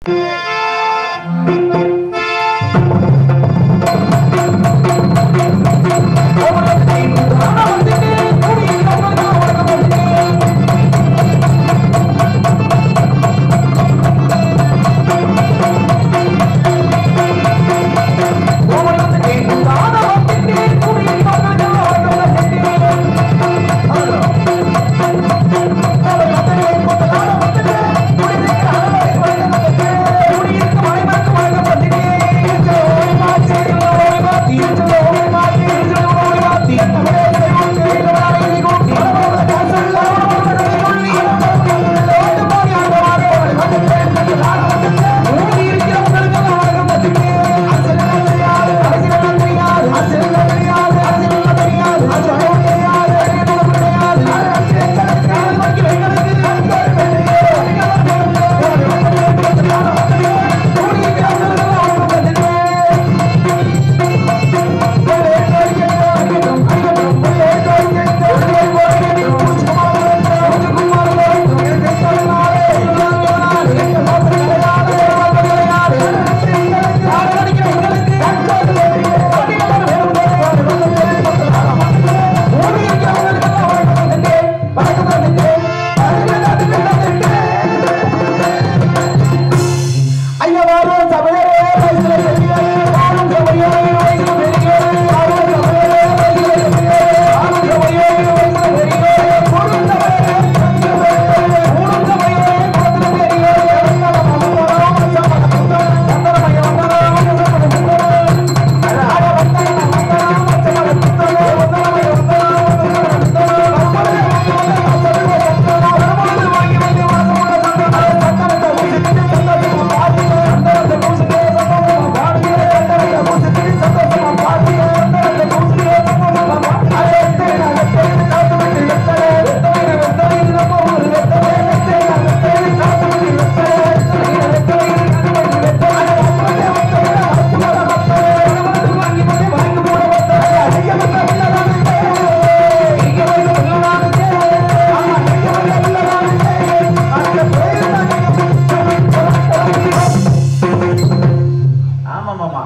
ஆமாமாமா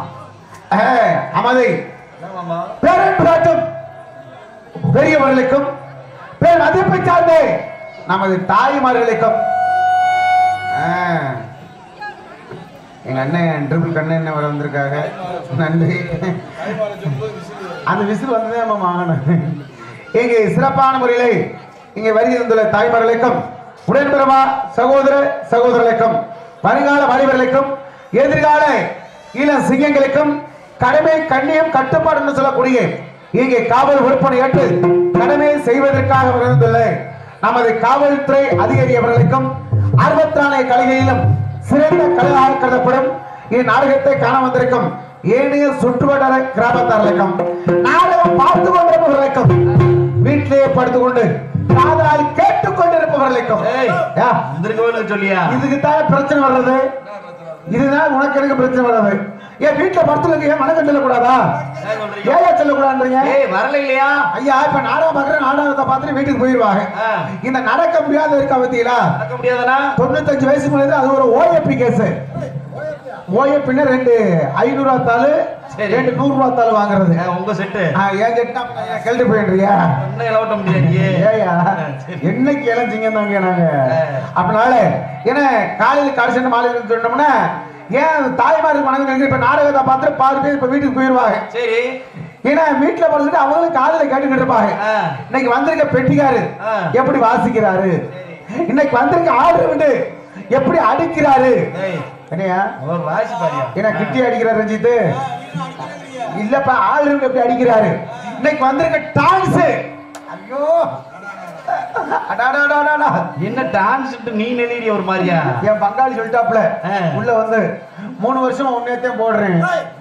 அமதை என்னமாமா பேரன்பு காட்டும் பெரியவர்களுக்கும் பேர் மதிப்பை சார்ந்த நமது தாய்மார்களுக்கும் ஆ, எங்க அண்ணன் ட்ரிபிள் கண்ணன் என்ன வர வந்திருக்காங்க நன்றி அந்த விசில் வந்ததே நம்ம வாங்கணும் இங்கே சிறப்பான முறையிலே இங்கே வருகை தந்துள்ள தாய்மார்களுக்கும் உடன்பிறவா சகோதர சகோதரர்களுக்கும் வருங்கால வாலிபர்களுக்கும் எதிர்கால இளம் சிங்கங்களுக்கும் கடமை கண்ணியம் கட்டுப்பாடு என்று சொல்லக்கூடிய இங்கே காவல் விற்பனை ஏற்று கடமை செய்வதற்காக வந்துள்ள நமது காவல்துறை அதிகாரி அவர்களுக்கும் அறுபத்தி நாலு கலைகளிலும் சிறந்த கலையாக கருதப்படும் இந்நாடகத்தை காண வந்திருக்கும் ஏனைய சுற்றுவட்டார கிராமத்தார்களுக்கும் நாடகம் பார்த்து கொண்டிருப்பவர்களுக்கும் வீட்டிலேயே படுத்துக்கொண்டு காதலால் கேட்டுக் கொண்டிருப்பவர்களுக்கும் ஏய். யா, வந்திருக்கவே சொல்லியா இதுக்கு தான் பிரச்சனை வர்றது இதுதான் உனக்கு எனக்கு பிரச்சனை வர்றது ஏன் வீட்டுல படுத்துல ஏன் வணக்கம் சொல்லக்கூடாதா என்ன சொல்றீங்க ஏன் சொல்லக்கூடாதுன்றீங்க ஏய் வரல இல்லையா ஐயா இப்ப நாடகம் பாக்குற நாடகத்தை பார்த்துட்டு வீட்டுக்கு போயிருவாங்க ஆ. இந்த நடக்க முடியாத இருக்கா பத்தியில நடக்க முடியாதனா தொண்ணூத்தஞ்சு வயசு மேல அது ஒரு ஓஏபி கேஸ் ஓஏபின்னா ரெண்டு ஐநூறு ரூபா தாளு சரி. ரெண்டு நூறு ரூபா தாளு வாங்குறது ஏன் உங்க செட்டு ஆ, ஏன் கேட்டா கழட்டி போயிடுறியா என்ன இளவட்ட முடியாது ஏயா சரி. என்னைக்கு இளஞ்சிங்க தாங்க நாங்க ஆ. அதனால ஏன்னா காலையில காலைச்சு மாலையில சொன்னோம்னா ஏன் தாய்மாருக்கு வணக்கம் இப்ப நாடகத்தை பார்த்துட்டு பாதி பேர் இப்ப வீட்டுக்கு போயிருவாங்க சரி ஏன்னா வீட்டுல படுத்துட்டு அவங்களும் காதுல கேட்டுக்கிட்டு இருப்பாங்க ஆ. இன்னைக்கு வந்திருக்க பெட்டிக்காரு ஆ. எப்படி வாசிக்கிறாரு இன்னைக்கு வந்திருக்க ஆர்டர் விட்டு எப்படி அடிக்கிறாரு ஏய் என்னையா ஒரு வாசி பாரியா என்ன கிட்டி அடிக்கிறார் ரஞ்சித் இல்லப்பா ஆளுநர் எப்படி அடிக்கிறாரு இன்னைக்கு வந்திருக்க டான்ஸ் ஐயோ அடாடாடாடாடா. என்ன டான்ஸ் நீ நெளிடி ஒரு மாதிரியா என் பங்காளி சொல்லிட்டாப்ல ஆ. உள்ள வந்து மூணு வருஷமா உன்னையத்தையும் போடுறேன்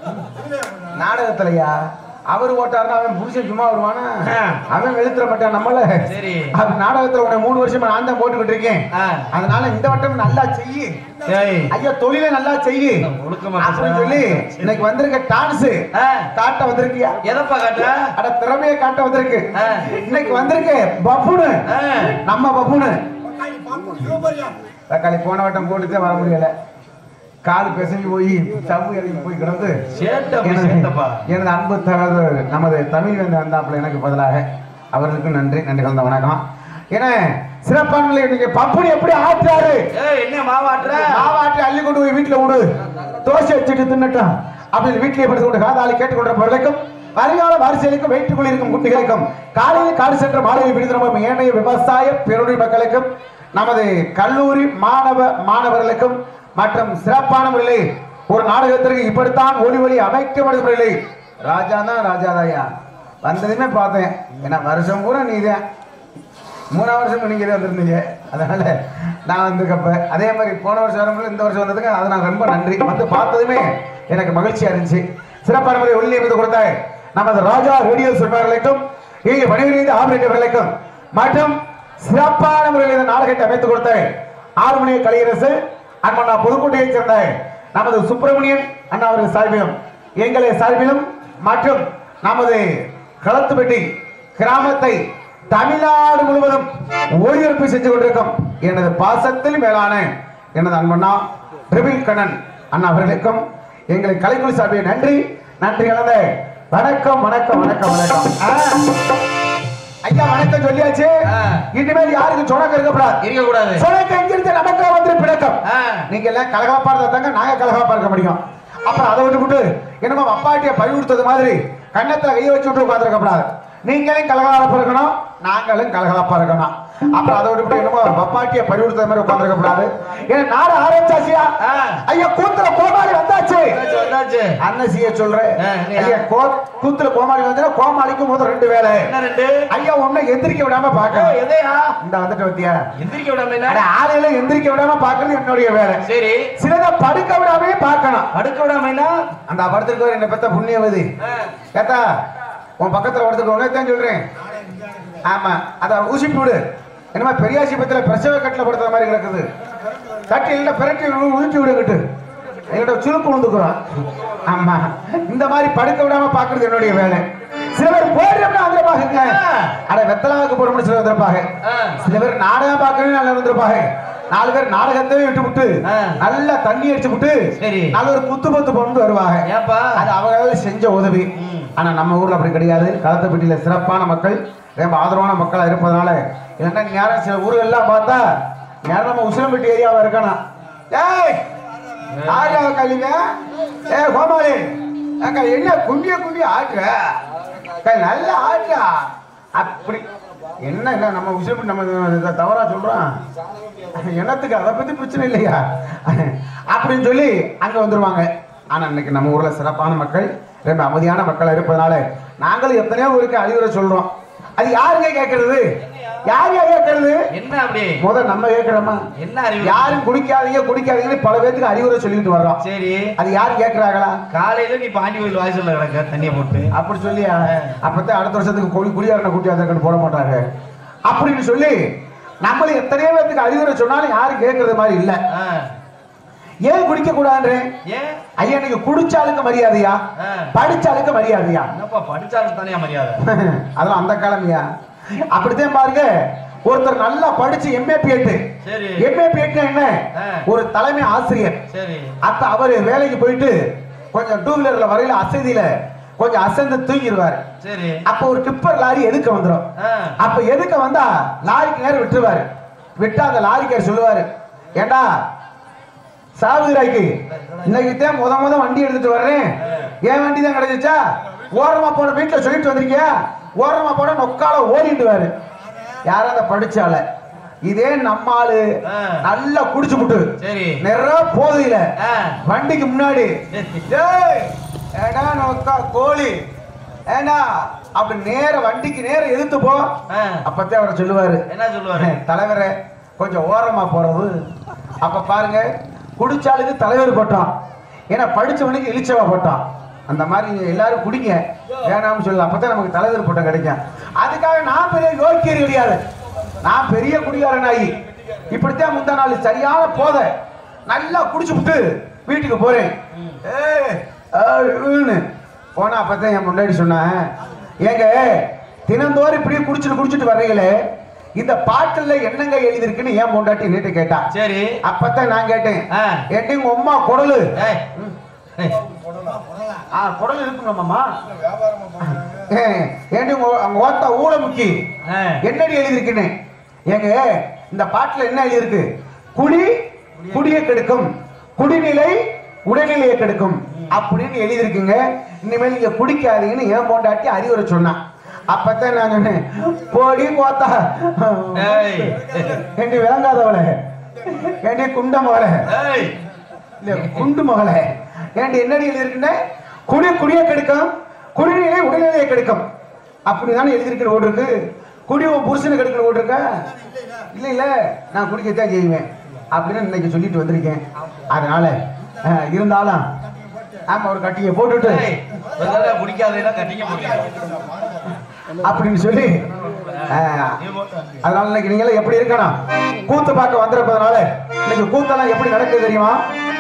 நாடகத்துலயா அவர் ஓட்டாருன்னா அவன் புருஷன் சும்மா வருவானா ஆ. அவன் வெளுத்துற மாட்டான் நம்மள சரி அவன் நாடகத்துல உன்னை மூணு வருஷமா நான் தான் போட்டுக்கிட்டு இருக்கேன் ஆ. அதனால இந்த வட்டம் நல்லா செய்யு ஏய் ஐயா தொழிலை நல்லா செய்யு ஒழுக்கமா அப்படின்னு பேசுறா. சொல்லி இன்னைக்கு வந்திருக்க டான்ஸ் ஆ, காட்ட வந்திருக்கியா எதப்பா காட்டுற அட திறமைய காட்ட வந்திருக்கு ஆ. இன்னைக்கு வந்திருக்கு பப்புனு ஆ, நம்ம பப்புனு தக்காளி போன வட்டம் போட்டுதான் வர முடியல கால் பிசைஞ்சு போய் சவ்வு இறங்கி போய் கிடந்து சேட்டை அப்படி எனது சேட்டப்பா எனது அன்பு தகவல் நமது தமிழ் வந்து வந்தாப்புல எனக்கு பதிலாக அவர்களுக்கு நன்றி நன்றி கலந்த வணக்கம் ஏன்னா சிறப்பான நிலை நீங்க பப்புனி எப்படி ஆற்றாரு ஏய் என்ன மாவாட்டுற மாவாட்டி அள்ளி கொண்டு போய் வீட்டுல விடு தோசை வச்சுட்டு தின்னுட்டான் அப்படி வீட்டிலே படுத்து கொண்டு காதாளி கேட்டுக்கொண்டிருப்பவர்களுக்கும் வருங்கால வாரிசுகளுக்கும் வயிற்றுக்குள் இருக்கும் குட்டிகளுக்கும் காலையில் காடு சென்ற மாலையில் விடுதலும் ஏனைய விவசாய பெருடி மக்களுக்கும் நமது கல்லூரி மாணவ மாணவர்களுக்கும் மற்றும் சிறப்பான முறையில் ஒரு நாடகத்திற்கு இப்படித்தான் ஒளி ஒளி அமைக்கப்படும் முறையில் ராஜா தான் ராஜா தாயா வந்ததுமே பார்த்தேன் ஏன்னா வருஷம் பூரா நீதான் மூணாவது வருஷம் நீங்க வந்திருந்தீங்க அதனால நான் வந்திருக்கப்ப அதே மாதிரி போன வருஷம் வரும்போது இந்த வருஷம் வந்ததுக்கு அதை நான் ரொம்ப நன்றி வந்து பார்த்ததுமே எனக்கு மகிழ்ச்சியா இருந்துச்சு சிறப்பான முறை ஒளி அமைத்து கொடுத்த நமது ராஜா ரேடியோ சொல்பவர்களுக்கும் இங்கே பணிபுரிந்த ஆபரேட்டர்களுக்கும் மற்றும் சிறப்பான முறையில் இந்த நாடகத்தை அமைத்து கொடுத்த ஆறுமணிய கலையரசு அண்ணா புதுக்கோட்டையைச் சேர்ந்த நமது சுப்பிரமணியன் அண்ணா அவர்கள் சார்பிலும் எங்களை சார்பிலும் மற்றும் நமது களத்துப்பட்டி கிராமத்தை தமிழ்நாடு முழுவதும் ஒளிபரப்பு செஞ்சு கொண்டிருக்கும் எனது பாசத்தில் மேலான எனது அன்பண்ணா பிரபில் கண்ணன் அண்ணா அவர்களுக்கும் எங்களை கலைக்குழு சார்பில் நன்றி நன்றி கலந்த வணக்கம் வணக்கம் வணக்கம் வணக்கம் ஆ. ஐயா வணக்கம் சொல்லியாச்சு ஆ. இனிமேல் யாருக்கு சொனக்கு இருக்கக்கூடாது இருக்க கூடாது சொனக்கு எங்கிருந்து நமக்கு வந்து பிணக்கம் ஆ. நீங்க எல்லாம் கலகலப்பா இருந்தா தாங்க நாங்க கலகலப்பா இருக்க முடியும் அப்புறம் அதை விட்டுவிட்டு என்னமோ அப்பாட்டிய பழி கொடுத்தது மாதிரி கன்னத்துல கையை வச்சு விட்டு உட்காந்துருக்க கூடாது நீங்களும் கலகலப்பா இருக்கணும் நாங்களும் கலகலப்பா இருக்கணும் அப்புறம் அதை விட்டுவிட்டு என்னமோ பப்பாட்டிய பழி கொடுத்தது மாதிரி உட்காந்துருக்க கூடாது ஏன்னா நாடு ஆரம்பிச்சாச்சியா ஆ. ஐயா கூத்துல கோமாளி வந்தாச்சு வந்தாச்சு, வந்தாச்சு அன்னசிய சொல்றேன் ஆ, இல்லையா? ஐயா கோ- கூத்துல கோமாளி வந்தா கோமாளிக்கு முதல் ரெண்டு வேலை என்ன ரெண்டு ஐயா உன்னை எந்திரிக்க விடாம ஏய், பாக்க எதையா இந்த வந்துட்டு வத்தியா எந்திரிக்க விடாம அட, என்ன ஆளையில எந்திரிக்க விடாம பாக்குறது என்னுடைய வேலை சரி சிலத படுக்க விடாமே பார்க்கணும் படுக்க விடாம என்ன அந்த படத்திற்கு என்ன பெத்த புண்ணியவதி ஆ. கேத்தா உன் பக்கத்துல படுத்துட்டு உனக்கு சொல்றேன் ஆமா அத ஊசி போடு என்னமா பெரியாசிபத்துல பிரசவ கட்டில படுத்துற மாதிரி கிடக்குது கட்டி இல்ல பிரட்டி ஊசி விடுகிட்டு என்கிட்ட சுருக்கு விழுந்துக்கிறோம் ஆமா இந்த மாதிரி படுக்க விடாம பாக்குறது என்னுடைய வேலை சில பேர் போடுறோம்னா வந்துருப்பாங்க அட வெத்தலாவுக்கு போறோம்னு சில வந்திருப்பாங்க ஆ. சில பேர் நாடகம் பார்க்கவே நல்லா வந்திருப்பாங்க நாலு பேர் நாடகத்தையும் விட்டு விட்டு ஆ. நல்லா தண்ணி அடிச்சு விட்டு சரி. நல்ல ஒரு குத்து பத்து கொண்டு வருவாங்க ஏப்பா அது அவங்களால செஞ்ச உதவி ம். ஆனா நம்ம ஊர்ல அப்படி கிடையாது களத்துப்பட்டியில சிறப்பான மக்கள் ரொம்ப ஆதரவான மக்களா இருப்பதனால இல்லைன்னா நேரம் சில ஊர்கள்லாம் பார்த்தா நேரம் நம்ம உசிலம்பட்டி ஏரியாவா இருக்கணும் ஏய் யாரியா கழிங்க ஏ கோமாளி அக்கா என்ன குண்டிய குண்டிய ஆட்டுற அக்கா, நல்லா ஆட்டுறா அப்படி என்ன இல்ல நம்ம உசிலம்பட்டி நம்ம இத தவறா சொல்றோம் என்னத்துக்கு அதை பத்தி பிரச்சனை இல்லையா அப்படின்னு சொல்லி அங்க வந்துருவாங்க ஆனா இன்னைக்கு நம்ம ஊர்ல சிறப்பான மக்கள் ரொம்ப அமைதியான மக்களா இருப்பதனால நாங்களும் எத்தனையோ ஊருக்கு அறிவுரை சொல்றோம் அது யாருங்க கேட்கறது யார் யார் கேட்கறது என்ன அப்படி முத நம்ம கேட்கிறோமா என்ன அறிவு யாரும் குடிக்காதீங்க குடிக்காதீங்கன்னு பல பேத்துக்கு அறிவுரை சொல்லிட்டு வர்றோம் சரி அது யாரும் கேட்கறாங்களா காலையில நீ பாண்டி கோயில் வாசல்ல கிடக்க தண்ணிய போட்டு அப்படி சொல்லி அப்பதான் அடுத்த வருஷத்துக்கு குடி குடியாரனை கூட்டி வந்திருக்கன்னு போட மாட்டாங்க அப்படின்னு சொல்லி நம்மளும் எத்தனையோ பேத்துக்கு அறிவுரை சொன்னாலும் யாரும் கேட்கறது மாதிரி இல்ல ஆ. ஏன் குடிக்க கூடாதுன்றேன் ஏன் ஐயா நீங்க குடிச்சாலுக்கு மரியாதையா ஆ. படிச்சாலுக்கு மரியாதையா என்னப்பா படிச்சாலும் தானே மரியாதை அதெல்லாம் அந்த காலம்யா அப்படித்தான் பாருங்க ஒருத்தர் நல்லா படிச்சு எம்ஏ பிஎட் சரி எம்ஏ பிஎட் என்ன ஆ. ஒரு தலைமை ஆசிரியர் சரி அப்ப அவரு வேலைக்கு போயிட்டு கொஞ்சம் டூ வீலர்ல வரையில அசதியில கொஞ்சம் அசந்து தூங்கிடுவாரு சரி அப்ப ஒரு டிப்பர் லாரி எதுக்க வந்துரும் ஆ. அப்ப எதுக்க வந்தா லாரிக்கு நேரம் விட்டுருவாரு விட்டா அந்த லாரிக்கார் சொல்லுவாரு ஏண்டா சாவுகிறாய்க்கு இன்னைக்கு தான் முத முத வண்டி எடுத்துட்டு வர்றேன் என் வண்டி தான் கிடைச்சிச்சா ஓரமா போன வீட்டுல சொல்லிட்டு வந்திருக்கியா ஓரமா போன நொக்கால ஓடிட்டுவாரு யாரும் அதை படிச்சால இதே நம்ம ஆளு ஆ. நல்லா குடிச்சு விட்டு சரி நிறைய போதையில ஆ. வண்டிக்கு முன்னாடி ஏய், ஏடா நொக்கா கோழி ஏண்டா அப்படி நேர வண்டிக்கு நேர எதிர்த்து போ ஆ. அப்பத்தே அவர் சொல்லுவாரு என்ன சொல்லுவாரு தலைவரே கொஞ்சம் ஓரமா போறது அப்ப பாருங்க குடிச்சாலுக்கு தலைவர் போட்டோம் ஏன்னா படிச்சவனுக்கு இழிச்சவா போட்டோம் அந்த மாதிரி நீங்க எல்லாரும் குடிங்க வேணாம்னு சொல்லல அப்பதான் நமக்கு தலைவர் போட்டம் கிடைக்கும் அதுக்காக நான் பெரிய யோக்கியர் கிடையாது நான் பெரிய குடிகாரன் ஆகி இப்படித்தான் முந்தா நாள் சரியான போதை நல்லா குடிச்சு விட்டு வீட்டுக்கு போறேன் ஏய், ஆன்னு. போனா அப்பதான் என் முன்னாடி சொன்னேன் ஏங்க தினந்தோறும் இப்படியே குடிச்சிட்டு குடிச்சிட்டு வர்றீங்களே இந்த பாட்டுல என்னங்க எழுதிருக்குன்னு ஏன் பொண்டாட்டி நேற்று கேட்டா சரி அப்பதான் நான் கேட்டேன் ஆ. ஏன்டி உங்க அம்மா குடலு ஏய், ஏய், ஆ குடல் இருக்குங்கம்மா ஏன்டி உங்க அவங்க ஓத்தா ஊழமுக்கி ஆ. என்னடி எழுதிருக்குன்னு ஏங்க இந்த பாட்டுல என்ன எழுதிருக்கு குடி குடியை கெடுக்கும் குடிநிலை உடல்நிலையை கெடுக்கும் அப்படின்னு எழுதிருக்குங்க இனிமேல் நீங்க குடிக்காதீங்கன்னு ஏன் பொண்டாட்டி அறிவுரை சொன்னான் அப்பதான் நான் சொன்னேன் போடி போத்தா ஏய். ஏண்டி விளங்காதவளே ஏண்டி குண்ட மகளே ஏய், இல்ல குண்டு மகளே ஏண்டி என்னடி எழுதிருக்குன்னு குடி குடியை கெடுக்கும் குடிநிலை உடல்நிலையை கெடுக்கும் அப்படிதானே எழுதியிருக்கிற ஓடு இருக்கு குடி உன் புருஷனுக்கு எடுக்கிற ஓடு இருக்கா இல்ல இல்ல நான் குடிக்கத்தான் செய்வேன் அப்படின்னு இன்னைக்கு சொல்லிட்டு வந்திருக்கேன் அதனால அஹ், இருந்தாலும் ஆமா ஒரு கட்டியை போட்டுட்டு ஏய், ஒரு தடவை குடிக்காதேன்னா கட்டிக்க முடியும் அப்படின்னு சொல்லி அஹ், நீ போட்டு அதனால இன்னைக்கு நீங்க எல்லாம் எப்படி இருக்கணும் கூத்து பார்க்க வந்திருப்பதனால இன்னைக்கு கூத்தெல்லாம் எப்படி நடக்குது தெரியுமா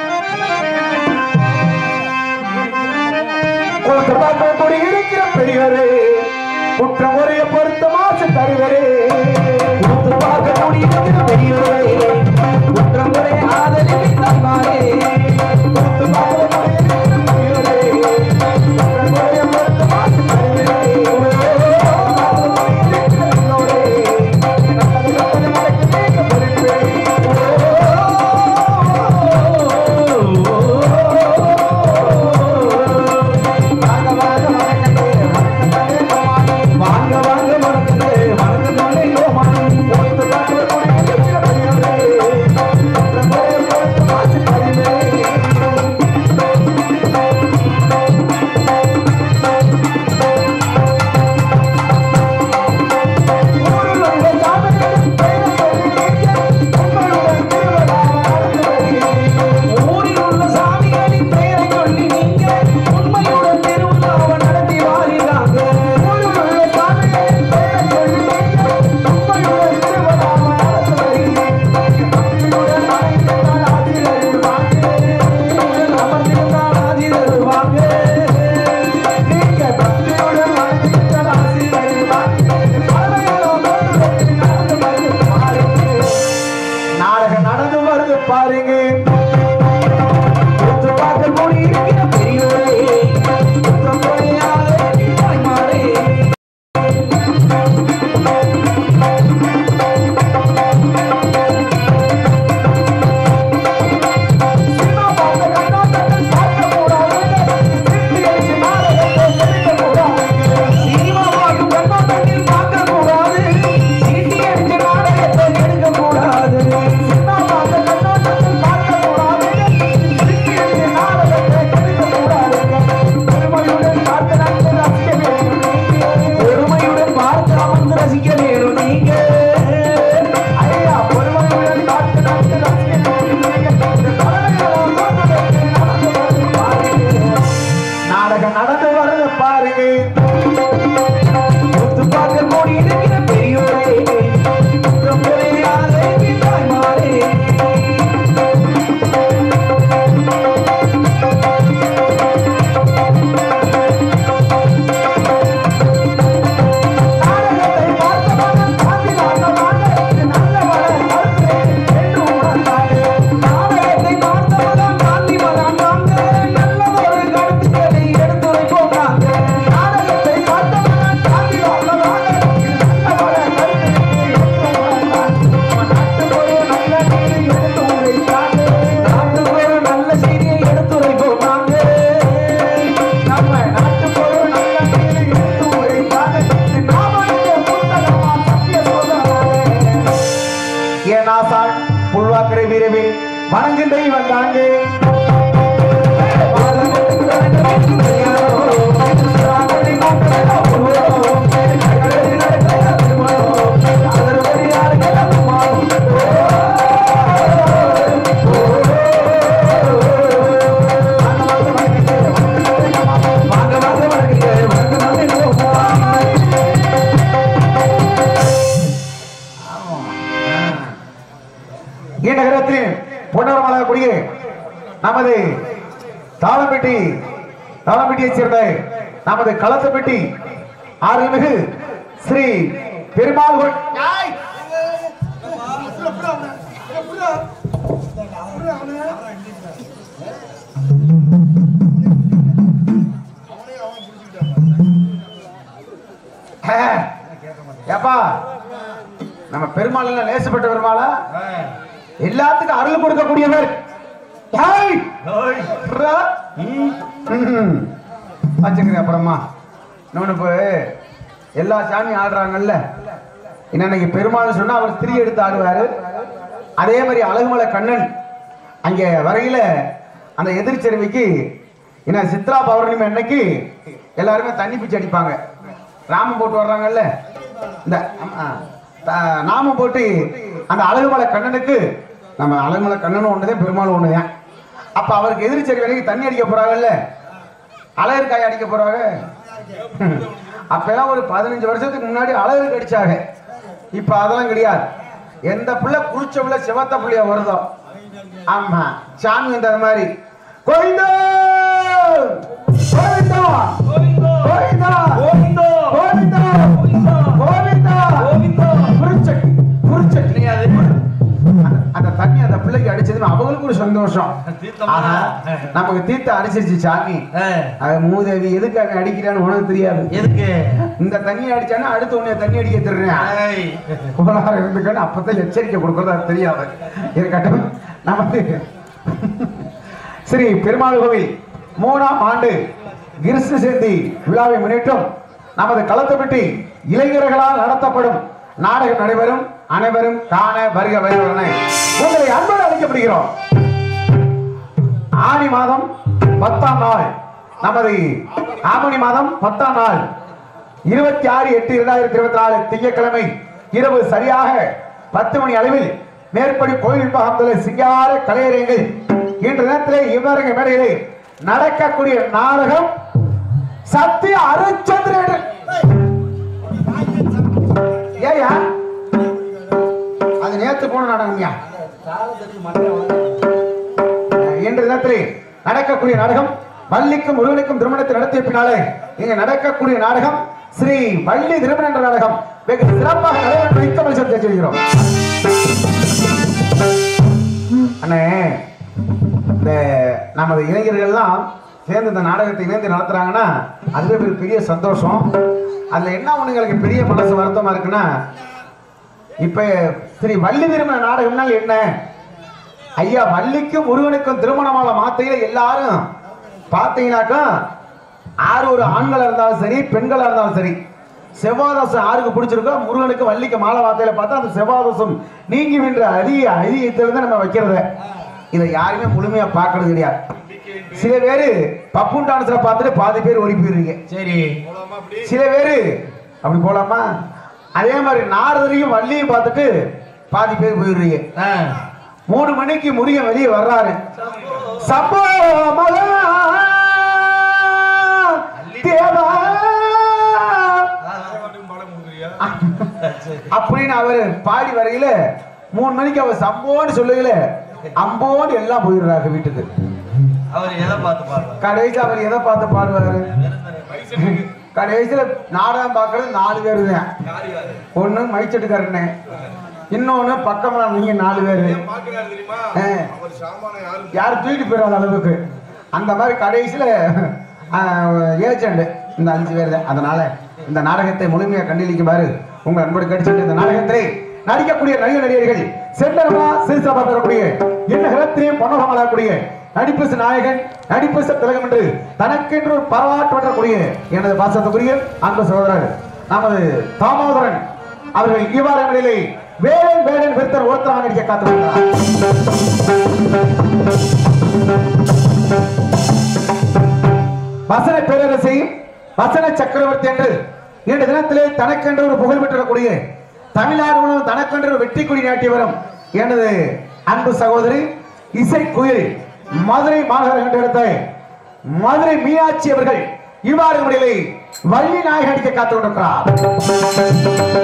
கூத்து பார்க்க கூடி இருக்கிற பெரியவரே குற்றம் முறைய பொறுத்த மாசு தருவரே கூத்து பார்க்க கூடி இருக்கிற பெரியவரே குற்றம் முறைய ஆதரவு தந்தாரே கூத்து பார்க்க கூடி இருக்கிற பெரியவரே குற்றம் முறைய பொறுத்த மாசு வாங்க வாங்க வணக்கமே வணக்கமே ஊரில் உள்ள சாமிகளின் பெயரை சொல்லி நீங்க உண்மையுடன் திருவிழாவை நடத்தி வாரினாங்க ஊரில் உள்ள சாமிகளின் பெயரை சொல்லி நீங்க உண்மையுடன் திருவிழாவை நடத்தி வருகிறீங்க. பக்தியுடன் அழைத்தால் ஆதிரருவாங்க. அமர்ந்திருந்தால் ஆதிரருவாங்க. நீங்க பக்தியுடன் அழைத்தால் ஆதிரருவாங்க. பறவைகளோ தோட்டத்தில் நடந்து வந்து பாருங்க. நாடகம் நடந்து வருது பாருங்க கூத்து பார்க்க கூடி இருக்கிற பெரியோரே, குற்றம் குறையாத தாய்மாரே. சினிமா பார்த்த கண்ணோட்டத்தில் பார்க்கக்கூடாது. சிட்டி அடிச்சு நாடகத்தை செலுத்தக்கூடாது. சினிமா பார்க்கும் கண்ணோட்டத்தில் பார்க்கக்கூடாது. சிட்டி அடிச்சு நாடகத்தை எடுக்கக்கூடாது. சினிமா பார்த்த கண்ணோட்டத்தில் பார்க்கக்கூடாது. சிட்டி அடிச்சு நாடகத்தை எடுக்கக்கூடாது. பெருமையுடன் பார்த்து நாங்கள் ரசிக்க வேண்டும் நீங்க. பெருமையுடன் பார்த்து அமர்ந்து ரசிக்க வேணும் நீங்க ஐயா பொறுமையுடன் பார்த்து நாங்கள் ரசிக்க வேண்டும் நீங்க. இந்த தலைமையெல்லாம் தோற்றத்தை நடந்து வந்து பாருங்க. நாடகம் நடந்து வருது பாருங்க ஒத்து பார்க்க கூடி இருக்கிற பெரியோரே குற்றம் குறையாத தாய்மாரே நாடகத்தை பார்த்தவர்கள் சாந்தி நாட்டமாக இது நல்ல வள கருத்து என்று உணர்ந்தாங்க நாடகத்தை பார்த்தவர்கள் காந்தி மகாண்டாங்க நல்லதொரு கருத்துக்களை எடுத்துரைப்போம் நாங்க நாடகத்தை பார்த்தவர்கள் காந்தி மகாண்டாங்க இது நல்ல வள கருத்துக்களை எடுத்து உணர்ந்தாங்க நாட்டுக்கு ஒரு நல்ல செய்தியை எடுத்துரைத்தாங்க நாட்டுக்கு ஒரு நல்ல செய்தியை எடுத்துரைப்போம் நாங்க நம்ம நாட்டுக்கு ஒரு நல்ல செய்தியை எடுத்து உரைத்தாங்க நாம இந்த புத்தகமா சத்திய சோதனை ஏனாசான் புல்வாக்கரை வீரவில் வணங்கும் தெய்வம் தாங்க இந்நகரத்தில் பொன்னரமலாக்கூடிய நமது தாளம்பட்டி தாளம்பட்டியைச் சேர்ந்த நமது களத்தப்பட்டி ஆறுமிகு ஸ்ரீ பெருமாள் ஏப்பா நம்ம பெருமாள் எல்லாம் லேசப்பட்ட பெருமாளா எல்லாத்துக்கும் அருள் கொடுக்கக்கூடியவர் ஹாய் ஓய். ரா. ம். ம். வச்சுக்கிறேன் அப்புறமா இன்னொன்று இப்போ எல்லா சாமியும் ஆடுறாங்கல்ல என்ன இன்னைக்கு பெருமாள் சொன்னா அவர் திரி எடுத்து ஆடுவாரு அதே மாதிரி அழகுமலை கண்ணன் அங்கே வரையில அந்த எதிர்ச்செருவிக்கு என்ன சித்ரா பௌர்ணமி அன்னைக்கு எல்லாருமே தண்ணி பிச்சு அடிப்பாங்க ராமம் போட்டு வர்றாங்கல்ல இந்த ஆமா, த- நாமம் போட்டு அந்த அழகுமலை கண்ணனுக்கு நம்ம அழகுமலை கண்ணனும் ஒண்ணுதான் பெருமாள் ஒண்ணுதான் அப்ப அவருக்கு எதிர்ச்செருவி அன்னைக்கு தண்ணி அடிக்க போறாங்கல்ல அழகர் காய் அடிக்க போறாங்க அப்பெல்லாம் ஒரு பதினஞ்சு வருஷத்துக்கு முன்னாடி அழகருக்கு அடிச்சாங்க இப்ப அதெல்லாம் கிடையாது எந்த பிள்ளை குளிச்ச பிள்ளை சிவத்த பிள்ளைய வருதோ ஆமா சாமி வந்த மாதிரி கோவிந்தா கோவிந்தா கோவிந்தா கோவிந்தா கோவிந்தா குறிச்சட்டி குறிச்சட்டி அந்த- அந்த தண்ணி அந்த பிள்ளைக்கு அடிச்சதுன்னு அவங்களுக்கு ஒரு சந்தோஷம் தீர்த்தமா? ஆஹா, நமக்கு தீர்த்த அடிச்சிருச்சு சாமி ஆ. அது மூதேவி எதுக்கு அவன் அடிக்கிறான்னு உனக்கு தெரியாது எதுக்கு இந்த தண்ணி அடிச்சானா அடுத்து உன்னை தண்ணி அடிக்க திருறேன் ஏய். கோளாறு இருந்துக்கன்னு அப்பதான் எச்சரிக்கை கொடுக்கறது அது தெரியாது இருக்கட்டும் நமக்கு ஸ்ரீ பெருமாள் கோவில் மூணாம் ஆண்டு கிருஷ்ண ஜெயந்தி விழாவை முன்னிட்டும் நமது களத்துப்பட்டி இளைஞர்களால் நடத்தப்படும் நாடகம் நடைபெறும் அனைவரும் காண வருக வருகிறனை உங்களை அன்போடு அழைக்கப்படுகிறோம் ஆனி மாதம் பத்தாம் நாள் நமது ஆவணி மாதம் பத்தாம் நாள் இருபத்தி ஆறு எட்டு இரண்டாயிரத்தி இருபத்தி நாலு திங்கட்கிழமை இரவு சரியாக பத்து மணி அளவில் மேற்படி கோயில் பகந்துள்ள சிங்கார கலையரங்கில் இன்று நேரத்திலே இவ்வரங்க மேடையிலே நடக்கக்கூடிய நாடகம் சத்திய அருச்சந்திரன் ஏயா அது நேத்து போன நாடகம்யா இன்று தினத்திலே நடக்கக்கூடிய நாடகம் வள்ளிக்கும் முருகனுக்கும் திருமணத்தை நடத்திய பின்னாலே இங்க நடக்கக்கூடிய நாடகம் ஸ்ரீ வள்ளி திருமண என்ற நாடகம் வெகு சிறப்பாக நடைபெற்று மிக்க மனுஷன் தெரிஞ்சுக்கிறோம் அண்ணே இந்த நமது இளைஞர்கள்லாம் சேர்ந்து இந்த நாடகத்தை இணைந்து நடத்துறாங்கன்னா அதுவே ஒரு பெரிய சந்தோஷம் அதுல என்ன ஒண்ணுங்களுக்கு பெரிய மனசு வருத்தமா இருக்குன்னா இப்ப ஸ்ரீ வள்ளி திருமண நாடகம்னா என்ன ஐயா வள்ளிக்கும் முருகனுக்கும் திருமணமான மாத்தையில எல்லாரும் பார்த்தீங்கன்னாக்கா ஆறு ஒரு ஆண்களா இருந்தாலும் சரி பெண்களா இருந்தாலும் சரி செவ்வாதோஷம் யாருக்கு பிடிச்சிருக்கோ முருகனுக்கு வள்ளிக்கு மாலை வார்த்தையில பார்த்தா அந்த செவ்வாதோஷம் நீங்கி வென்ற அரிய ஐதீகத்துல தான் நம்ம வைக்கிறது இதை யாருமே முழுமையா பார்க்கறது கிடையாது சில பேரு பப்புன் டான்ஸ்ல பார்த்துட்டு பாதி பேர் ஓடி போயிருவீங்க சரி சில பேரு அப்படி போலாமா அதே மாதிரி நாரதரையும் வள்ளியும் பார்த்துட்டு பாதி பேர் போயிடுறீங்க ஆ. மூணு மணிக்கு முருகன் வெளியே வர்றாரு சம்போ மகா தேவா சரி. அப்படின்னு அவர் பாடி வரையில மூணு மணிக்கு அவர் சம்போன்னு சொல்லுகல அம்போன்னு எல்லாம் போயிடுறாரு வீட்டுக்கு அவர் எதை பார்த்து பாடுறாரு கடைசி அவர் எதை பார்த்து பாடுவாரு கடைசியில நாடகம் பார்க்கறது நாலு பேரு தான் ஒண்ணு மைச்சட்டுக்காரண்ணே இன்னொன்னு பக்கமா நீங்க நாலு பேரு ஆ. யாரும் தூக்கிட்டு போயிடாத அளவுக்கு அந்த மாதிரி கடைசியில ஏஜெண்ட் இந்த அஞ்சு பேர் தான் அதனால இந்த நாடகத்தை முழுமையா கண்டிலிக்குமாறு உங்க அன்போடு கடிச்சிட்டு இந்த நாடகத்தை நடிக்கக்கூடிய நல்ல நடிகர்கள் சென்றவா சிறுசபா பெறக்கூடிய என்ன கிரத்திலையும் பொன்னகமாகக்கூடிய நடிப்பு நாயகன் நடிப்பு திலகம் என்று தனக்கென்று ஒரு பரவாற்று வரக்கூடிய எனது பாசத்துக்குரிய அன்பு சகோதரர் நமது தாமோதரன் அவர்கள் இவ்வாறு நிலையிலே வேடன் வேடன் விருத்தர் ஒருத்தராக நடிக்க காத்திருக்கிறார் வசன பேரரசி வசன சக்கரவர்த்தி என்று இன்று தினத்திலே தனக்கென்று ஒரு புகழ் பெற்றக்கூடிய தமிழ்நாடு முழுவதும் தனக்கென்று ஒரு வெற்றி கொடி நாட்டி வரும் எனது அன்பு சகோதரி இசை குயில் மதுரை மாநகர என்ற இடத்தை மதுரை மீனாட்சி அவர்கள் இவ்வாறு முறையிலே வள்ளி நாயகன் அடிக்க காத்துக் கொண்டிருக்கிறார்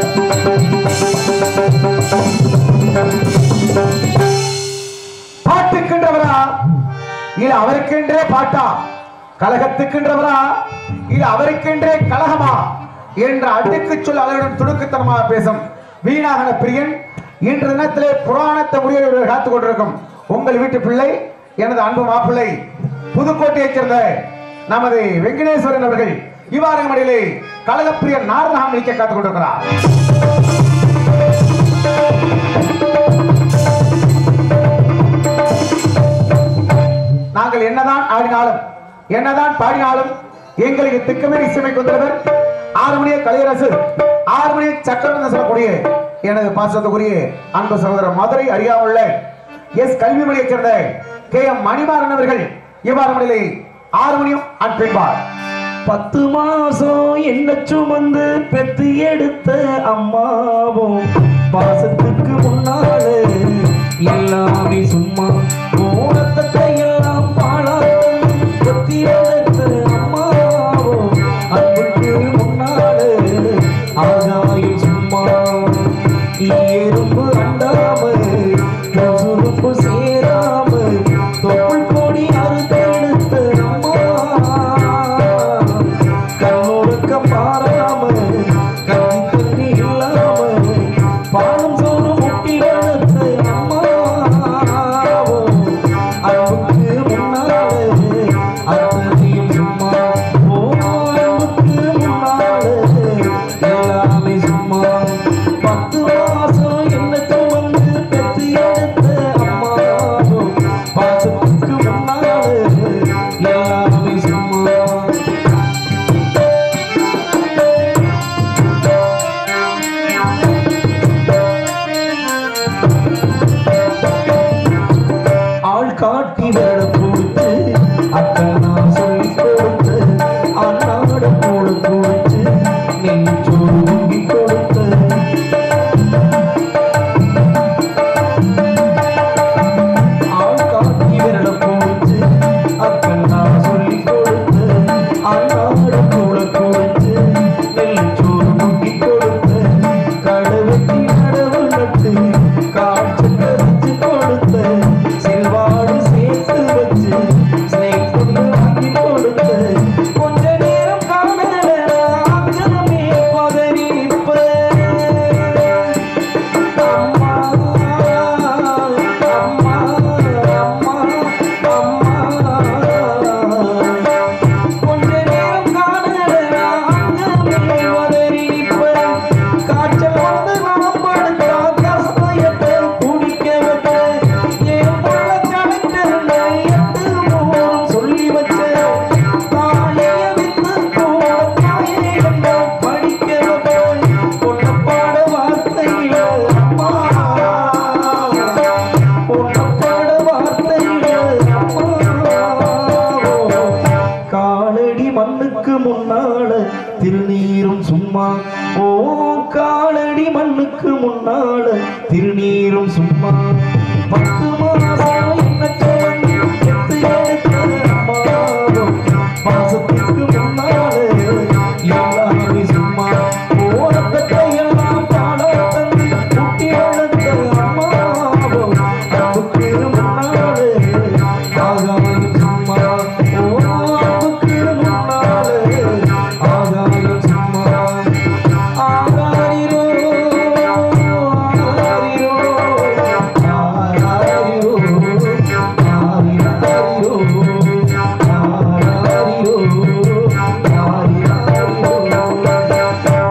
பாட்டுக்கின்றவரா இல்ல அவருக்கென்றே பாட்டா கலகத்துக்கின்றவரா இல்ல அவருக்கென்றே கலகமா என்ற அடுக்கு சொல் அவரிடம் துடுக்குத்தனமாக பேசும் வீணாகன பிரியன் இன்று தினத்திலே புராணத்தை முறியவர்கள் காத்துக் கொண்டிருக்கும் உங்கள் வீட்டு பிள்ளை எனது அன்பு மாப்பிள்ளை புதுக்கோட்டையைச் சேர்ந்த நமது வெங்கடேஸ்வரன் அவர்கள் இவ்வாறு மடியிலே கழகப்பிரிய நாரதகம் நிற்க காத்துக் கொண்டிருக்கிறார் நாங்கள் என்னதான் ஆடினாலும் என்னதான் பாடினாலும் எங்களுக்கு திக்குமே இசைமை கொண்டவர் ஆறு மணிய கலையரசு ஆறு மணிய சக்கரம் சொல்லக்கூடிய எனது பாசத்துக்குரிய அன்பு சகோதரர் மதுரை அறியாவுள்ள எஸ் கல்விமணியைச் சேர்ந்த கே எம் மணிமாறன் அவர்கள் இவ்வாறு மணியிலே ஆறு மணியும் அன்பின்பார் பத்து மாசம் என்ன சுமந்து பெத்து எடுத்த அம்மாவும் பாசத்துக்கு முன்னாலே எல்லாமே சும்மா ஓரத்தை எல்லாம் பாழாக்கும் பெத்தி எடுத்த அம்மாவும் அன்புக்கு முன்னாலே ஆகாயம் சும்மா எறும்பு அண்டாம சுருப்பு சேராம தொப்புள் கொடி அறுத்தெடுத்த அம்மா கண்ணொடுக்க பாராம கஞ்சி தண்ணி இல்லாம பாலம் சோறு முட்டி வளர்த்த அம்மாவோ அன்புக்கு முன்னாலே அத்தனையும் சும்மா ஓ அன்புக்கு முன்னாலே எல்லாமே சும்மா பத்து மாசம் என்ன சுமந்து பெற்று எடுத்த அம்மாவோ பாசத்துக்கு முன்னாலே எல்லாமே சும்மா ஆள் காட்டி வேட கொடுத்து அக்கா நான் சொல்லி கொடுத்து அண்ணாட கூட கொடுத்து நெஞ்சோடு ஊங்கி கொடுத்து ஆள் காட்டி விரல கொடுத்து அக்கா நான் சொல்லி கொடுத்து அண்ணாட கூட கொடுத்து நெஞ்சோடு ஊங்கி கொடுத்து கடவுத்தி நடவு நட்டு காற்று கரிச்சு கொடுத்து செல்வாடு சேர்த்து வச்சு ஸ்னேக் பொண்ணு வாங்கி கொடுத்து கொஞ்ச நேரம் காணல அங்கனமே பதறி அம்மா அம்மா அம்மா அம்மா கொஞ்ச நேரம் காணல அங்கனமே பதறி காய்ச்சல் வந்து நாம் படுத்தா கசயத்தை குடிக்க வைக்க என் புள்ள கணக்கில் எட்டு மூலம் சொல்லி வச்ச தாலிய வித்து கூட தாயை கண்ட படிக்க வைப்பேன் பொண்ண பாட வார்த்தையில அம்மா பொண்ண பாட வார்த்தையில அம்மா காலடி மண்ணுக்கு முன்னால திருநீரும் சும்மா ஓ காலடி மண்ணுக்கு முன்னால திருநீரும் சும்மா பத்து மாசம் என்ன சுமந்து பெத்து எடுத்த அம்மாவும் பாசத்துக்கு முன்னால எல்லாமே சும்மா ஓரத்தை எல்லாம் பாட தந்து குட்டி வளர்த்த அம்மாவும் அன்புக்கு முன்னாலே ஆகாயம் சும்மா ஓ அன்புக்கு முன்னாலே ஆகாயம் சும்மா ஆகாரிரோ ஆகாரிரோ ஆகாரிரோ ஆகாரிரோ ஆகாரிரோ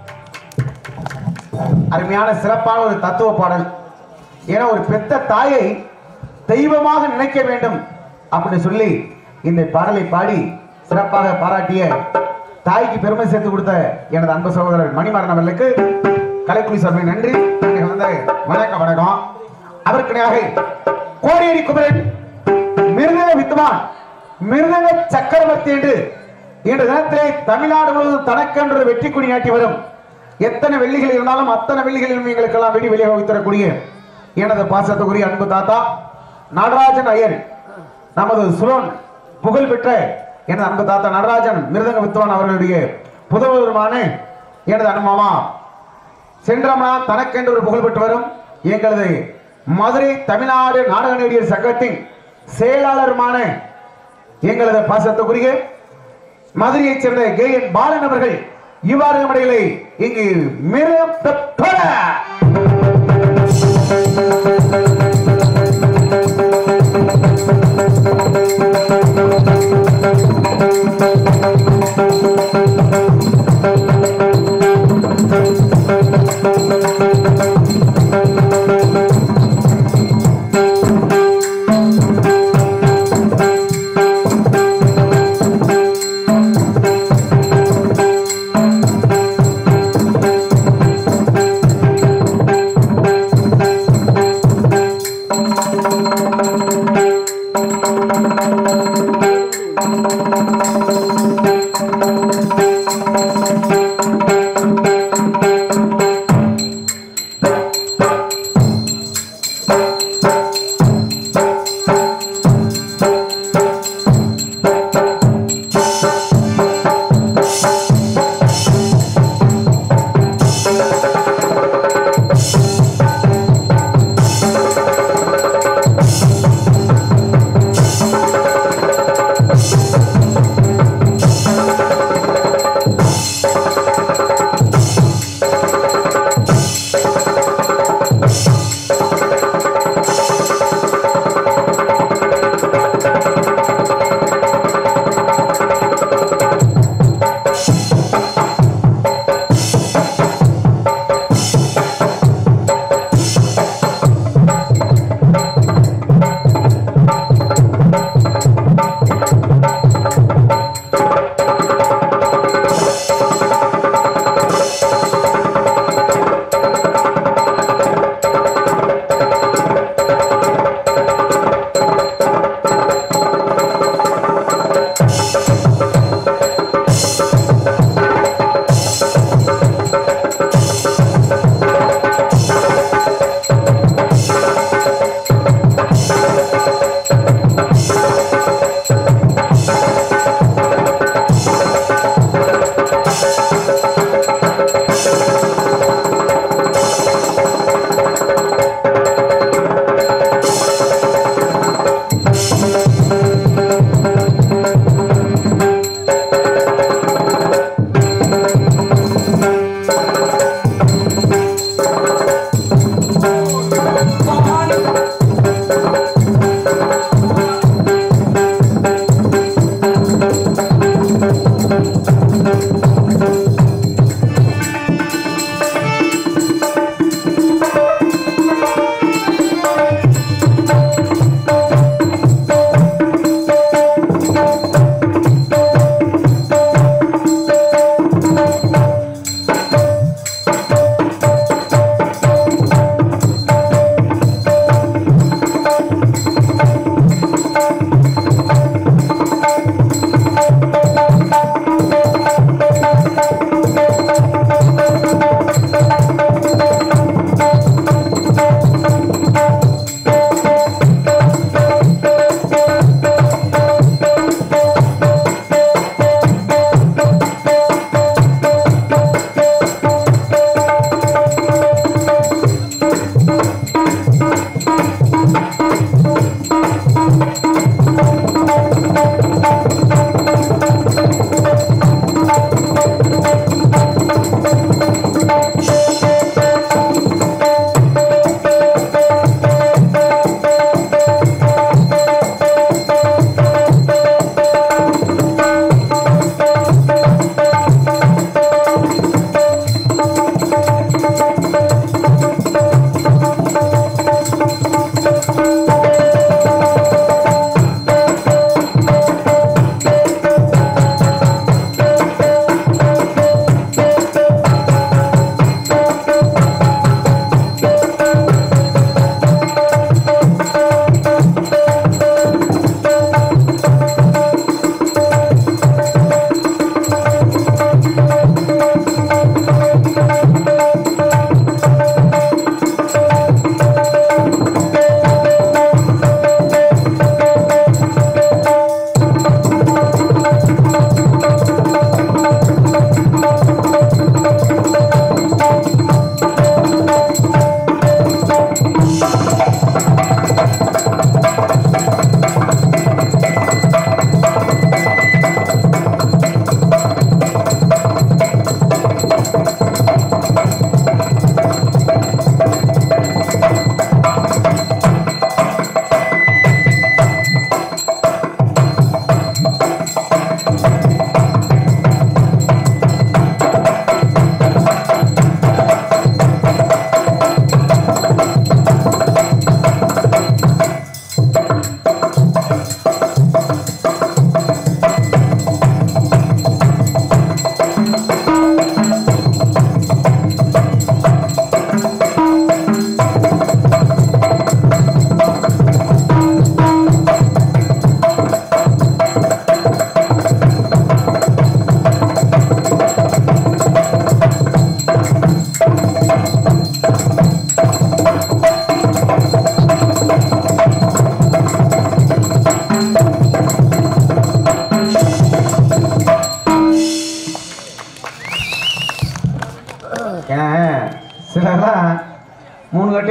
அருமையான சிறப்பான ஒரு தத்துவ பாடல் ஏன்னா ஒரு பெத்த தாயை தெய்வமாக நினைக்க வேண்டும் அப்படின்னு சொல்லி இந்த பாடலை பாடி சிறப்பாக பாராட்டிய தாய்க்கு பெருமை சேர்த்து கொடுத்த எனது அன்பு சகோதரர் மணிமாறன் அவர்களுக்கு கலைக்குழி சார்பை நன்றி இங்கே வந்து வணக்கம் வணக்கம் அதற்கிணையாக கோடியடி குமரன் மிருதங்க வித்வான் மிருதங்க சக்கரவர்த்தி என்று இன்று தினத்திலே தமிழ்நாடு முழுவதும் தனக்கென்று வெற்றி கொடி நாட்டி வரும் எத்தனை வெள்ளிகள் இருந்தாலும் அத்தனை வெள்ளிகளிலும் எங்களுக்கெல்லாம் வெடி வெளியாக வைத்தரக்கூடிய எனது பாசத்துக்குரிய அன்பு தாத்தா நடராஜன் ஐயர் நமது சுலோன் புகழ் பெற்ற எனது அன்பு தாத்தா நடராஜன் மிருதங்க வித்வான் அவர்களுடைய புதல்வருமான எனது அனுமாமா சென்றமனா தனக்கென்று ஒரு புகழ் பெற்று வரும் எங்களது மதுரை தமிழ்நாடு நாடக நடிகர் சங்கத்தின் செயலாளருமான எங்களது பாசத்துக்குரிய மதுரையைச் சேர்ந்த கே என் பாலன் அவர்கள் இவ்வாறு இடையிலே இங்கு மிருகம் பெற்ற ஆ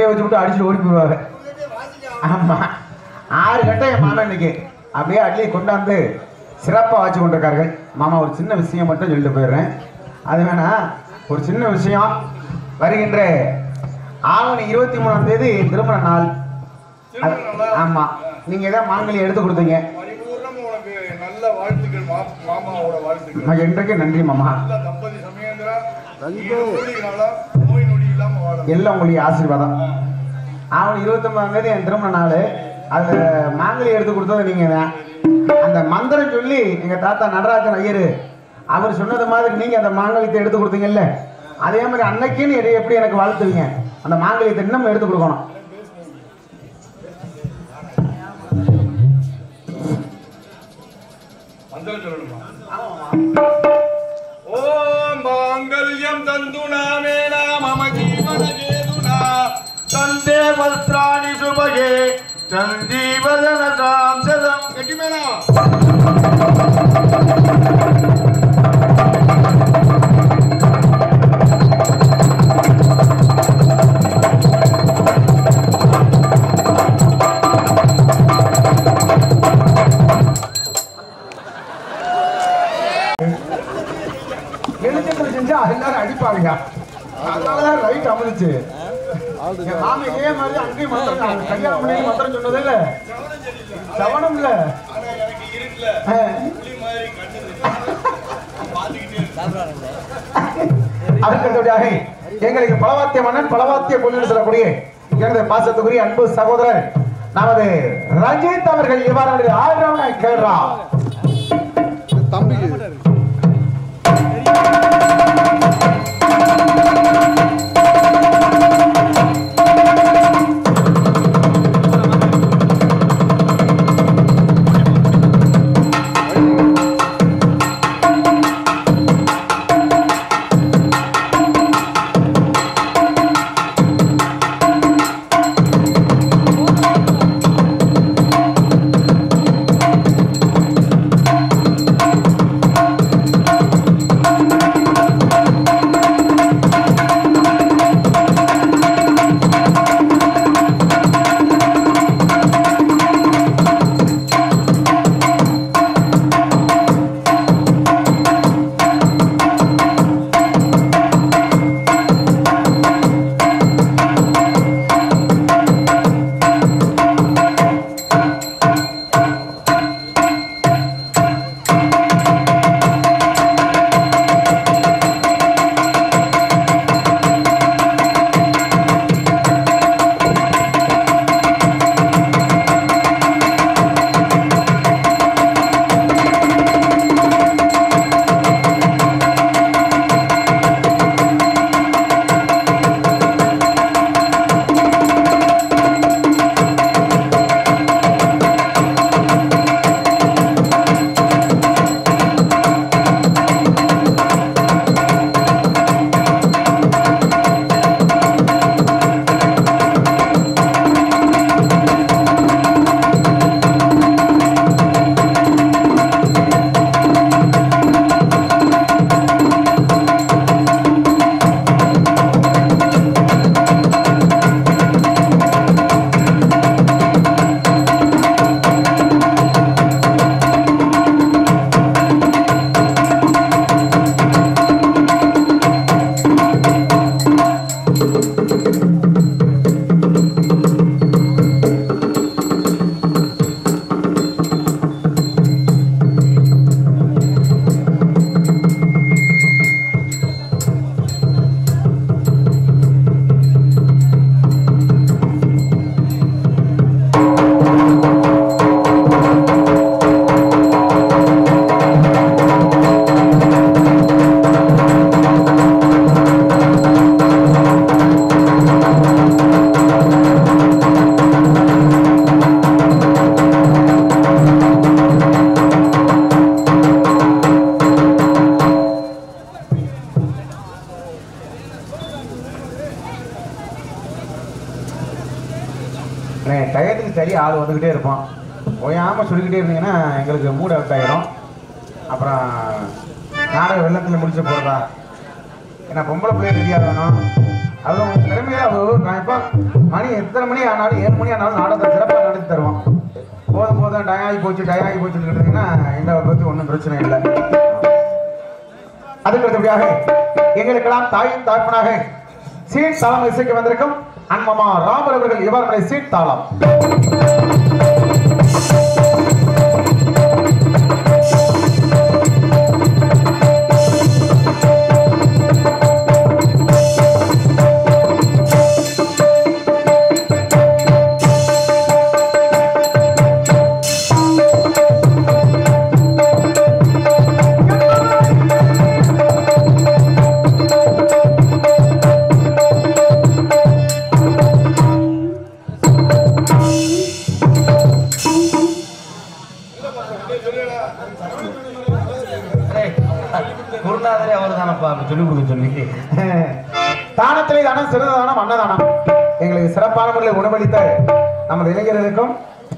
வச்சு விட்டு அடிச்சுட்டு ஓடி போயிடுவாங்க ஆமா ஆறு கட்டை என் மாமன் இன்னைக்கு அப்படியே அட்லியை கொண்டாந்து சிறப்பாக வச்சு கொண்டிருக்கார்கள் மாமா ஒரு சின்ன விஷயம் மட்டும் சொல்லிட்டு போயிடுறேன் அது வேணா ஒரு சின்ன விஷயம் வருகின்ற ஆவணி இருபத்தி மூணாம் தேதி திருமண நாள் அது- ஆமா நீங்க ஏதாவது மாங்கல்யம் எடுத்து கொடுத்தீங்க பரிபூர்ணம் உனக்கு நல்ல வாழ்த்துக்கள் மா- மாமாவோட வாழ்த்துக்கள் நான் என்றைக்கு நன்றி மாமா நல்ல தம்பதி சமயந்திரா நோய் நோய் நொடி இல்லாம வாழ எல்லாம் உங்களுடைய ஆசீர்வாதம் அவன் இருபத்தொன்பதாம் தேதி என் திருமண நாள் அது மாங்கலி எடுத்து கொடுத்தது நீங்க தான் அந்த மந்திரம் சொல்லி எங்க தாத்தா நடராஜன் ஐயர் அவர் சொன்னது மாதிரி நீங்க அந்த மாங்கலியத்தை எடுத்து கொடுத்தீங்கல்ல அதே மாதிரி அன்னைக்குன்னு என்னை எப்படி எனக்கு வாழ்த்துவீங்க அந்த மாங்கலியத்தை இன்னும் எடுத்து கொடுக்கணும் மந்திரம் சொல்லணுமா ஓம் மாங்கல்யம் தந்துனா மேனா மம ஜீவன கேதுனா தந்தே வஸ்திராணி சுபகே சந்தீவதன சாம்சதம் கெட்டிமேனா எழுத்துக்கள் செஞ்சா எல்லாரும் அடிப்பாங்க அதனாலதான் ரைட் அமர்ந்துச்சு என் மாமி இதே மாதிரி அங்கேயும் மந்திரம் தான். கல்யாணம் பண்ணி மந்திரம் சொன்னது இல்ல சவணம் இல்ல ஆனா எனக்கு இருட்டுல ஆ. புலி மாதிரி கண்ணு தெரியும். பாத்துக்கிட்டே இருக்கேன். அதற்கடுத்தபடியாக எங்களுக்கு பலவாத்திய மன்னன் பலவாத்திய பொண்ணு சொல்லக்கூடிய எனது பாசத்துக்குரிய அன்பு சகோதரர் நமது ரஞ்சித் அவர்கள் இவ்வாறு ஆயிரம் கேள்றா அண்ணே, டயத்துக்கு சரி ஆள் வந்துக்கிட்டே இருப்போம் ஓயாம சொல்லிக்கிட்டே இருந்தீங்கன்னா எங்களுக்கு மூட் அவுட் ஆயிரும் அப்புறம் நாடக வெள்ளத்தில் முடிச்சு போகிறதா ஏன்னா பொம்பளை பிள்ளை ரெடியாக வேணும் அது உங்க திறமையை அவர் காமிப்பான் மணி எத்தனை மணி ஆனாலும் ஏழு மணி ஆனாலும் நாடகத்தை சிறப்பாக நடத்தி தருவான் போதும் போதும் டயாகி போச்சு டயாகி போச்சுன்னு கேட்டீங்கன்னா இந்த பற்றி ஒன்றும் பிரச்சனை இல்லை அதுக்கு அடுத்தபடியாக எங்களுக்கெல்லாம் தாயும் தாய்ப்பனாக சீட் தாளம் இசைக்கு வந்திருக்கும் அன்மமா ராமர் அவர்கள் இவருடைய சீட் தாளம் டேய், குருநாதரே அவர் தானப்பா சொல்லி கொடுக்க சொல்லி தானத்திலே தானம் சிறந்த தானம் அன்னதானம் எங்களுக்கு சிறப்பான முறையில் உணவளித்த நமது இளைஞர்களுக்கும்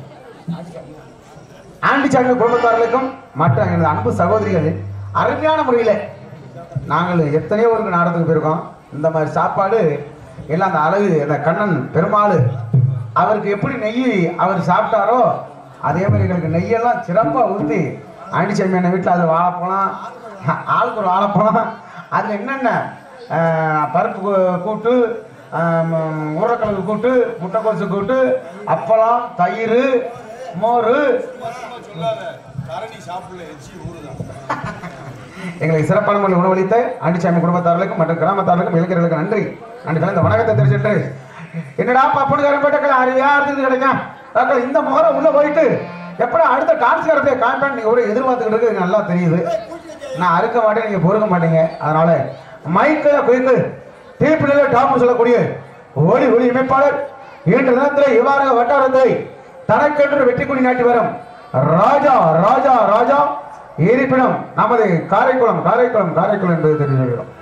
ஆண்டிச்சாமி குடும்பத்தார்களுக்கும் மற்ற எனது அன்பு சகோதரிகள் அருமையான முறையில் நாங்கள் எத்தனையோ ஊருக்கு நாடகத்துக்கு போயிருக்கோம் இந்த மாதிரி சாப்பாடு எல்லாம் அந்த அழகு அந்த கண்ணன் பெருமாள் அவருக்கு எப்படி நெய் அவர் சாப்பிட்டாரோ அதே மாதிரி எங்களுக்கு நெய்யெல்லாம் சிறப்பாக ஊற்றி ஆண்டிச்சாமி அண்ணன் வீட்டில் அது வாழைப்பழம் ஆளுக்கு ஒரு வாழைப்பழம் அதில் என்னென்ன ஆஹ், பருப்பு கூ- கூட்டு ஆம், உருளைக்கிழங்கு கூட்டு முட்டைக்கோசு கூட்டு அப்பளம் தயிர் மோர் கரடி சாப்பிடல எச்சி ஊறுதான் எங்களை சிறப்பான முறையில் உணவளித்த ஆண்டிச்சாமி குடும்பத்தார்களுக்கும் மற்றும் கிராமத்தார்களுக்கும் இளைஞர்களுக்கு நன்றி நன்றி கலந்த வணக்கத்தை தெரிஞ்சுட்டு என்னடா பப்புனுக்காரன் போட்டக்கள் அறிவியா இருந்தது கிடைக்கும் அக்கள் இந்த முகரம் உள்ள போயிட்டு எப்படா அடுத்த டான்ஸ் காரத்தை காமிப்பேன் நீங்க ஒரு எதிர்பார்த்துக்கிட்டு இருக்கு எனக்கு நல்லா தெரியுது நான் அறுக்க மாட்டேன் நீங்க பொறுக்க மாட்டீங்க அதனால மைக்கு குயிக்கு தீப்பிடில டாப் சொல்லக்கூடிய ஒளி ஒளி இமைப்பாளர் இன்று தினத்தில் இவ்வாறு வட்டாரத்தை தனக்கென்று வெற்றி கொடி நாட்டி வரும் ராஜா ராஜா ராஜா இருப்பிடம் நமது காரைக்குளம் காரைக்குளம் காரைக்குளம் என்பது தெரிஞ்சுக்கிறோம்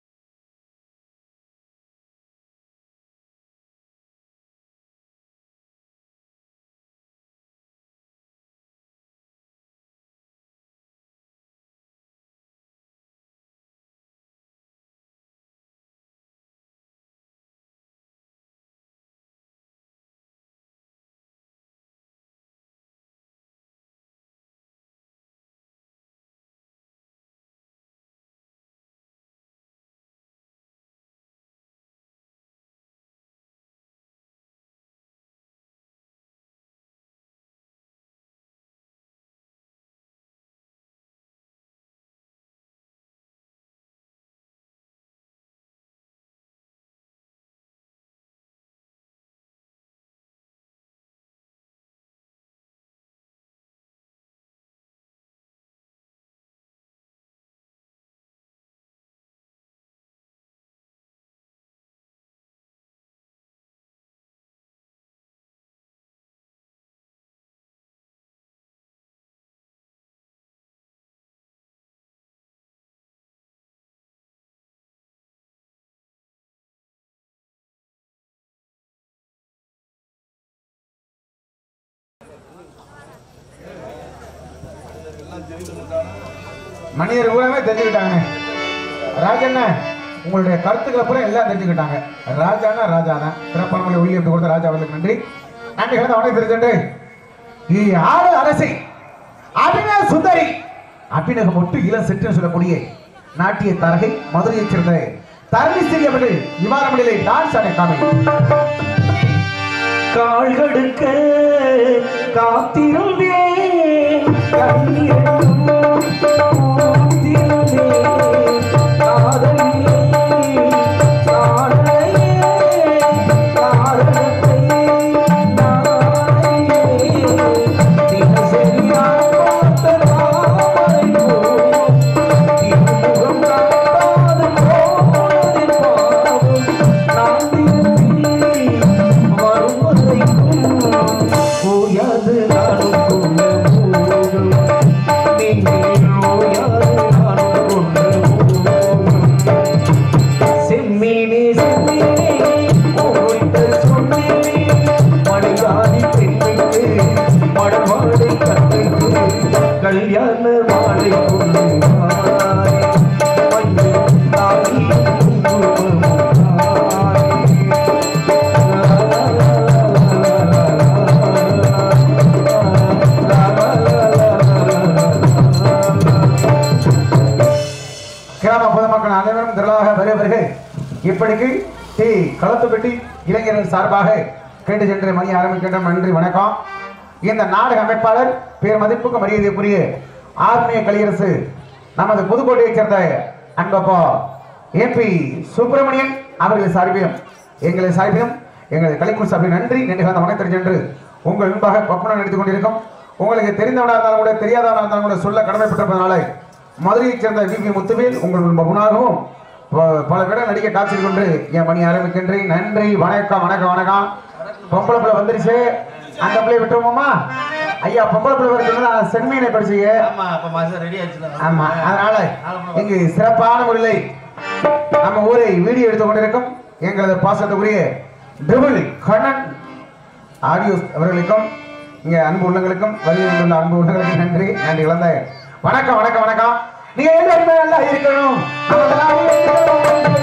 மனிதர் பூராமே தெரிஞ்சுக்கிட்டாங்க ராஜண்ணா உங்களுடைய கருத்துக்களை பூரா எல்லாம் தெரிஞ்சுக்கிட்டாங்க ராஜானா ராஜா தான் சிறப்பான முறையில் ஒளி எப்படி கொடுத்த ராஜா அவர்களுக்கு நன்றி நன்றி கலந்த அவனை தெரிஞ்சுட்டு ஈ ஆறு அரசை அபிநய சுந்தரி அபிநகம் ஒட்டு இளம் சென்று சொல்லக்கூடிய நாட்டிய தரகை மதுரையைச் சேர்ந்த தரணி ஸ்ரீ அவர்கள் விமானமணியிலே டான்ஸ் ஆட காமி கால்கடுக்க காத்திருந்தேன் கண்ணிரண்டும் பூத்திருந்தேன் காதலிலே காதலையே காரணத்தை நாளையே தினசரி நான் பார்த்த தாமரை போல் திருமுகம் காட்டாது போனதின் பாவம் நான் திரும்பி வரும் வரைக்கும் ஓயாது நானும் கொண்ட மோகம் நீங்கள் ஓயாது நானும் கொண்ட மோகம் செம்மீனே செம்மீனே ஓய்ந்த சொன்னேனே மணியாதி பெண்ணுக்கு மணமாடை கண்ணுக்கு கல்யாண மாலை கொண்டு வாரே. மஞ்சள் தாலி குங்குமம் தாரே. பொதுமக்கள் அனைவரும் திரளாக வருக வருக இப்படிக்கு டி களத்துப்பட்டி இளைஞர்கள் சார்பாக கேட்டு சென்று மணி ஆரம்பிக்கின்ற நன்றி வணக்கம் இந்த நாடக அமைப்பாளர் பேர் மதிப்புக்கு மரியாதைக்குரிய ஆத்மீய கலியரசு நமது புதுக்கோட்டையைச் சேர்ந்த அன்பப்பா ஏபி சுப்பிரமணியன் அவர்கள் சார்பிலும் எங்களை சார்பிலும் எங்களது கலைக்குழு சார்பில் நன்றி நன்றி கலந்த வணக்கம் சென்று உங்கள் முன்பாக பக்குனம் நடித்துக் கொண்டிருக்கும் உங்களுக்கு தெரிந்தவனாக இருந்தாலும் கூட தெரியாதவனாக இருந்தாலும் கூட சொல்ல கடமைப்பட்டிருப்பதனால மதுரையைச் சேர்ந்த வி பி முத்துவேல் உங்கள் முன்னாகவும் ப- பல விட நடிக்க காட்சி கொண்டு என் பணி ஆரம்பிக்கின்றேன் நன்றி வணக்கம் வணக்கம் வணக்கம் பொம்பளை பிள்ளை வந்துருச்சு அந்த பிள்ளைய விட்டுருவோமா ஐயா பொம்பளை பிள்ளை வருது நான் சென்மையினை படிச்சீங்க ஆமா அப்ப மாசம் ரெடி ஆச்சுல ஆமா அதனால இங்கு சிறப்பான முறையிலே நம்ம ஊரை வீடியோ எடுத்துக் கொண்டிருக்கும் எங்களது பாசத்துக்குரிய டிபிள் கண்ணன் ஆடியோஸ் அவர்களுக்கும் இங்க அன்பு உள்ளங்களுக்கும் வருகையில் உள்ள அன்பு உள்ளங்களுக்கும் நன்றி நன்றி இழந்த வணக்கம் வணக்கம் வணக்கம் நீங்க எல்லாருமே நல்லா இருக்கணும் நம்ம நல்லா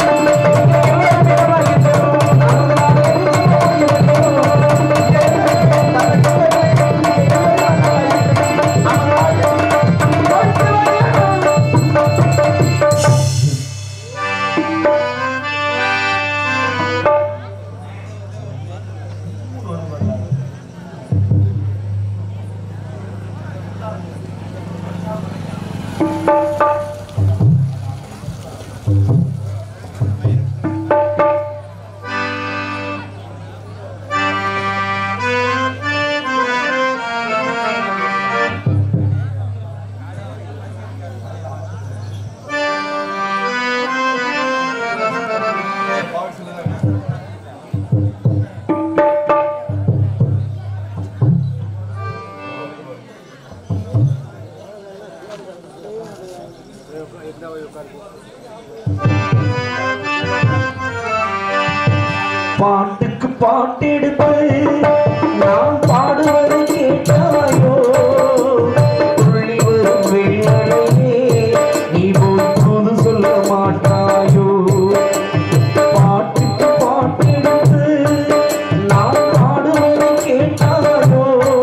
பாட்டுக்கு பாட்டெடுத்து நான் பாடுவது கேட்டாயோ துள்ளி வரும் வெள்ளடையே நீ போய் தூது சொல்ல மாட்டாயோ பாட்டுக்கு பாட்டெடுத்து நான் பாடுவது கேட்டாயோ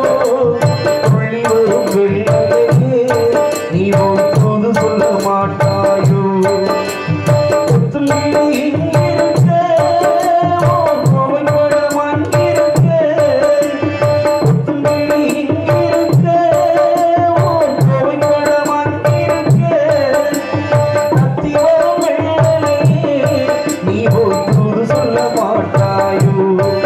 துள்ளி வரும் வெள்ளடையே நீ போய் தூது சொல்ல மாட்டாயோ கொத்துமல்லி இங்கிருக்க, ஓ கோவைப்பட மண்ணிருக்க. கொத்துமல்லி இங்கிருக்க, ஓ கோவைப்பட மண்ணிருக்க. கத்தி வரும் வெள்ளலையே, நீ போய் தூது சொல்ல மாட்டாயோ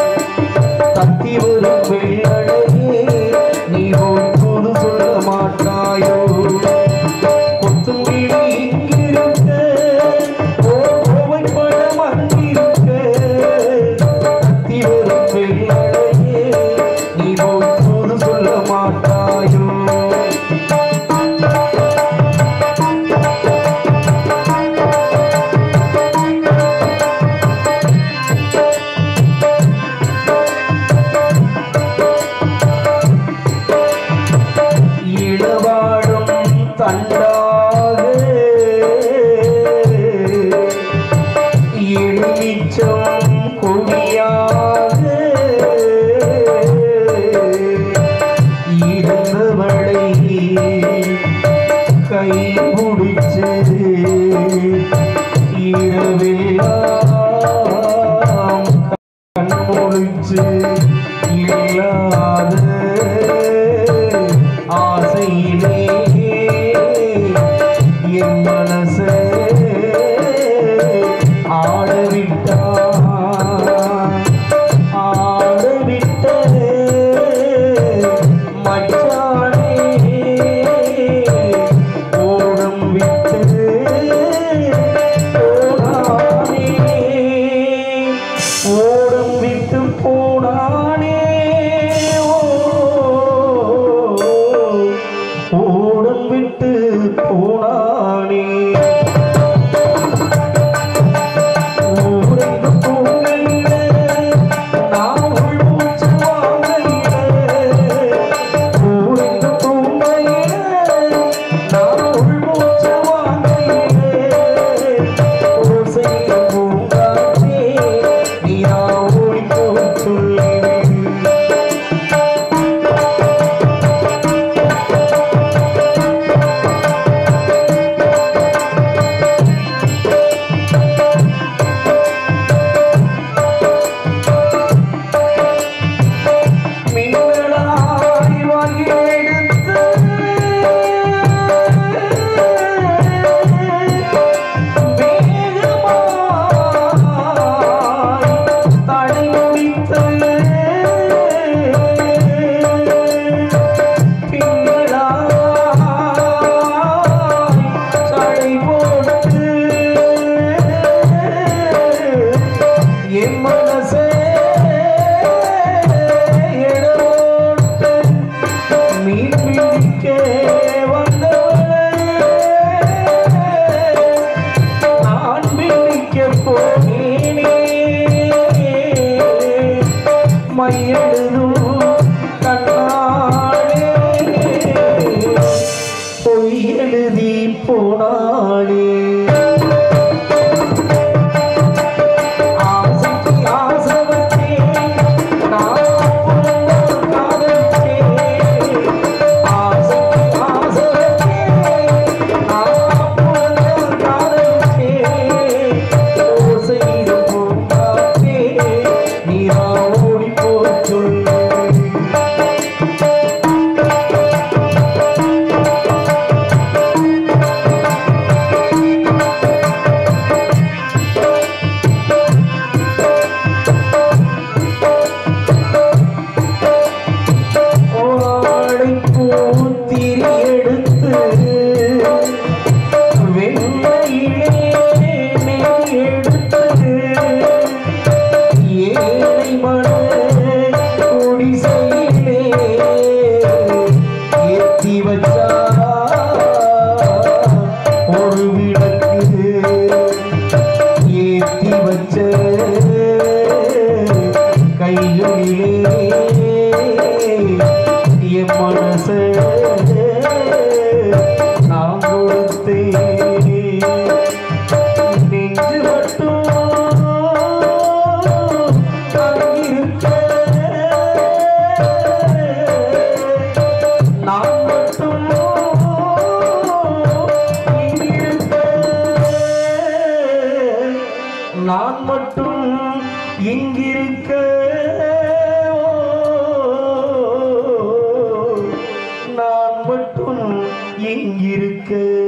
கத்தி வரும் வெள்ளலையே, நீ போய் தூது சொல்ல மாட்டாயோ கொத்துங்கிளி இங்கிருக்க, ஓ கோவைப்பட மண்ணிருக்க. கத்தி வரும் வெள்ளலையே, நீ போய் தூது சொல்ல மாட்டாயோ இளவாழும் தண்டாக எலுமிச்சம் கொடியாக இருந்தவளை கை பிடிச்சு இரவெல்லாம் கண்மொழிச்சு இல்லாத ஆசையிலே என் மனச ஆடவிட்டா ஆடவிட்ட மச்சானே ஓடம் விட்டு போனானே ஓடம் விட்டு போனானே ஓ, ஓடம் விட்டு போனானே ஊரெங்கு தூங்கையில, நான் உள்மூச்சு வாங்கையில. ஊரெங்கு தூங்கையில, நான் உள்மூச்சு வாங்கையில. ஓசையில பூங்காற்றே, நீயா ஓடிப்போய் சொல்லிடு. பொய் எழுதி போனாளே ஆசைக்கு ஆசை வச்சேன் நான் அப்பொழுதுதான் காதலிச்சேன் ஆசைக்கு ஆசை வச்சேன் நான் அப்பொழுதுதான் காதலிச்சேன் ஓசையிடும் பூங்காற்றே நீரா ஓடி போச் சொல்லு ஓடை பூத்திரி எடுத்து வெண்மையிலே நெய் எடுத்து ஏழை மன குடிசையிலே ஏத்தி வச்சா ஒரு விளக்கு ஏத்தி வச்ச கைகளிலே என் மனச நான் கொடுத்தேன் நெஞ்சு மட்டும் அங்கிருக்க நான் மட்டும் இங்கிருக்க நான் மட்டும் இங்கிருக்க நான் மட்டும் இங்கிருக்க